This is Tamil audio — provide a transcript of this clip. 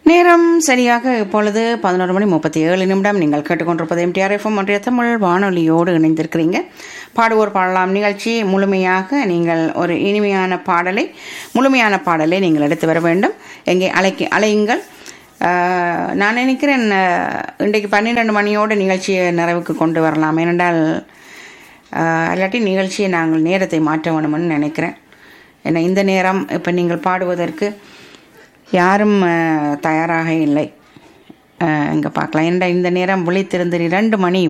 நேரம் சரியாக இப்பொழுது பதினோரு மணி முப்பத்தி ஏழு நிமிடம் நீங்கள் கேட்டுக்கொண்டிருப்பது எம்டிஆர் எஃப்எம் ஒன்றிய தமிழ் வானொலியோடு இணைந்திருக்கிறீங்க பாடுவோர் பாடலாம் நிகழ்ச்சி முழுமையாக நீங்கள் ஒரு இனிமையான பாடலை முழுமையான பாடலை நீங்கள் எடுத்து வர வேண்டும் எங்கே அழைக்க அலையுங்கள் ஆஹ், நான் நினைக்கிறேன் ஆஹ், இன்றைக்கு பன்னிரெண்டு மணியோடு நிகழ்ச்சியை நிறைவுக்கு கொண்டு வரலாம் ஏனென்றால் ஆஹ், இல்லாட்டி நிகழ்ச்சியை நாங்கள் நேரத்தை மாற்ற வேணும்னு நினைக்கிறேன் ஏன்னா இந்த நேரம் இப்போ நீங்கள் பாடுவதற்கு யாரும் அஹ், தயாராக இல்லை இங்கே பார்க்கலாம் ஏன்டா இந்த நேரம் விழித்திருந்து இரண்டு மணி